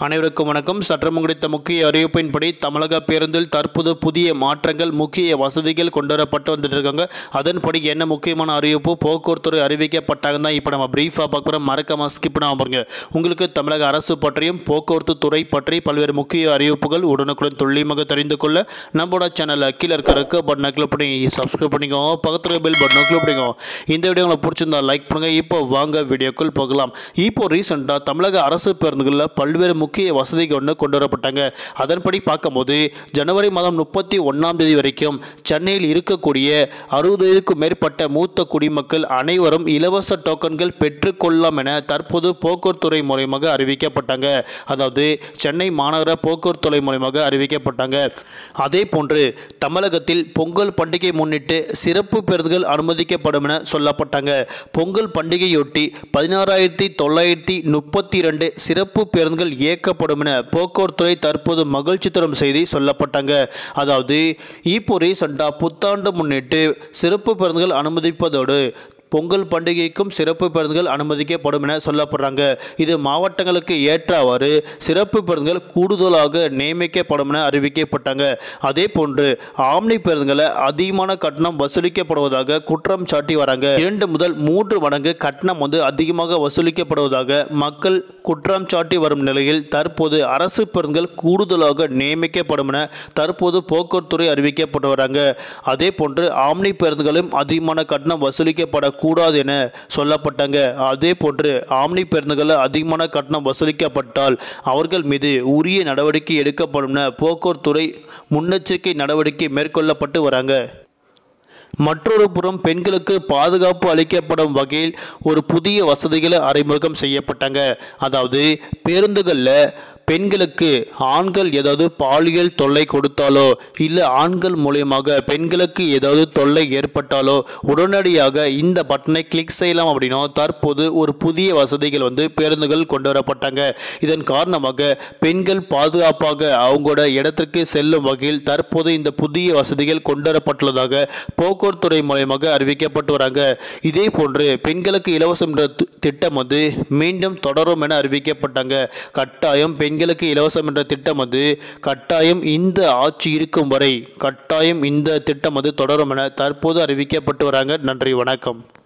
அனைவருக்கும் வணக்கம் சற்றம் கிடைத்த முக்கிய அறிவிப்பின்படி தமிழக பேருந்தில் தற்போது புதிய மாற்றங்கள் முக்கிய வசதிகள் கொண்டு வரப்பட்டு வந்துட்டு இருக்காங்க அதன்படி என்ன முக்கியமான அறிவிப்பு போக்குவரத்துறை அறிவிக்கப்பட்டாங்க தான் இப்போ நம்ம பிரீஃபாக பார்க்குறோம் மறக்காம ஸ்கிப் பண்ணாம பாருங்க உங்களுக்கு தமிழக அரசு பற்றியும் போக்குவரத்து துறை பற்றி பல்வேறு முக்கிய அறிவிப்புகள் உடனுக்குடன் துல்லியமாக தெரிந்து கொள்ள நம்மளோட சேனல் கீழே இருக்க இருக்க பட்டனை கிளிக் பண்ணி சப்ஸ்கிரைப் பண்ணிக்கோங்க பக்கத்தில் பெல் பட்டனை கிளிக் பண்ணிக்கோங்க இந்த வீடியோ உங்களுக்கு பிடிச்சிருந்தா லைக் பண்ணுங்க இப்போ வாங்க வீடியோக்குள் போகலாம் இப்போ ரீசெண்டாக தமிழக அரசு பேருந்துகளில் பல்வேறு முக்கிய வசதிகள் ஒன்று கொண்டு வரப்பட்டாங்க அதன்படி பார்க்கும்போது ஜனவரி மாதம் முப்பத்தி ஒன்றாம் தேதி வரைக்கும் சென்னையில் இருக்கக்கூடிய அறுபது வயதுக்கும் மேற்பட்ட மூத்த குடிமக்கள் அனைவரும் இலவச டோக்கன்கள் பெற்றுக்கொள்ளலாம் என தற்போது போக்குவரத்துறை மூலயமாக அறிவிக்கப்பட்டாங்க அதாவது சென்னை மாநகர போக்குவரத்துறை மூலயமாக அறிவிக்கப்பட்டாங்க அதே போன்று தமிழகத்தில் பொங்கல் பண்டிகை முன்னிட்டு சிறப்பு பேருந்துகள் அனுமதிக்கப்படும் என சொல்லப்பட்டாங்க பொங்கல் பண்டிகையொட்டி பதினாறாயிரத்தி தொள்ளாயிரத்தி முப்பத்தி இரண்டு சிறப்பு பேருந்துகள் இயக்கப்படும் என போக்குவரத்துறை தற்போது மகிழ்ச்சி தரும் செய்தி சொல்லப்பட்டாங்க அதாவது இப்போ ரீசெண்டாக புத்தாண்டு முன்னிட்டு சிறப்பு பேருந்துகள் அனுமதிப்பதோடு பொங்கல் பண்டிகைக்கும் சிறப்பு பேருந்துகள் அனுமதிக்கப்படும் என சொல்லப்படுறாங்க இது மாவட்டங்களுக்கு ஏற்றவாறு சிறப்பு பேருந்துகள் கூடுதலாக நியமிக்கப்படும் என அறிவிக்கப்பட்டாங்க அதே போன்று ஆம்னி பேருந்துகளை அதிகமான கட்டணம் வசூலிக்கப்படுவதாக குற்றம் சாட்டி வராங்க இரண்டு முதல் மூன்று மடங்கு கட்டணம் வந்து அதிகமாக வசூலிக்கப்படுவதாக மக்கள் குற்றம் சாட்டி வரும் நிலையில் தற்போது அரசு பேருந்துகள் கூடுதலாக நியமிக்கப்படும் என தற்போது போக்குவரத்துறை அறிவிக்கப்பட்டு வராங்க அதே போன்று ஆம்னி பேருந்துகளும் அதிகமான கட்டணம் வசூலிக்கப்படக்கூடாது என சொல்லப்பட்டாங்க அதே போன்று ஆம்னி பேருந்துகளில் அதிகமான கட்டணம் வசூலிக்கப்பட்டால் அவர்கள் மீது உரிய நடவடிக்கை எடுக்கப்படும் என போக்குவரத்துறை முன்னெச்சரிக்கை நடவடிக்கை மேற்கொள்ளப்பட்டு வராங்க மற்றொரு புறம் பெண்களுக்கு பாதுகாப்பு அளிக்கப்படும் வகையில் ஒரு புதிய வசதிகளை அறிமுகம் செய்யப்பட்டாங்க அதாவது பேருந்துகளில் பெண்களுக்கு ஆண்கள் ஏதாவது பாலியல் தொல்லை கொடுத்தாலோ இல்லை ஆண்கள் மூலியமாக பெண்களுக்கு ஏதாவது தொல்லை ஏற்பட்டாலோ உடனடியாக இந்த பட்டனை கிளிக் செய்யலாம் அப்படின்னா தற்போது ஒரு புதிய வசதிகள் வந்து பேருந்துகள் கொண்டு வரப்பட்டாங்க இதன் காரணமாக பெண்கள் பாதுகாப்பாக அவங்களோட இடத்திற்கு செல்லும் வகையில் தற்போது இந்த புதிய வசதிகள் கொண்டு வரப்பட்டுள்ளதாக போக்குவரத்துறை மூலயமாக அறிவிக்கப்பட்டு வராங்க இதே போன்று பெண்களுக்கு இலவசம் என்ற தி- திட்டம் வந்து மீண்டும் தொடரும் என அறிவிக்கப்பட்டாங்க கட்டாயம் பெண்களுக்கு இலவசம் என்ற திட்டம் வந்து கட்டாயம் இந்த ஆட்சி இருக்கும் வரை கட்டாயம் இந்த திட்டம் வந்து தொடரும் என தற்போது அறிவிக்கப்பட்டு வராங்க நன்றி வணக்கம்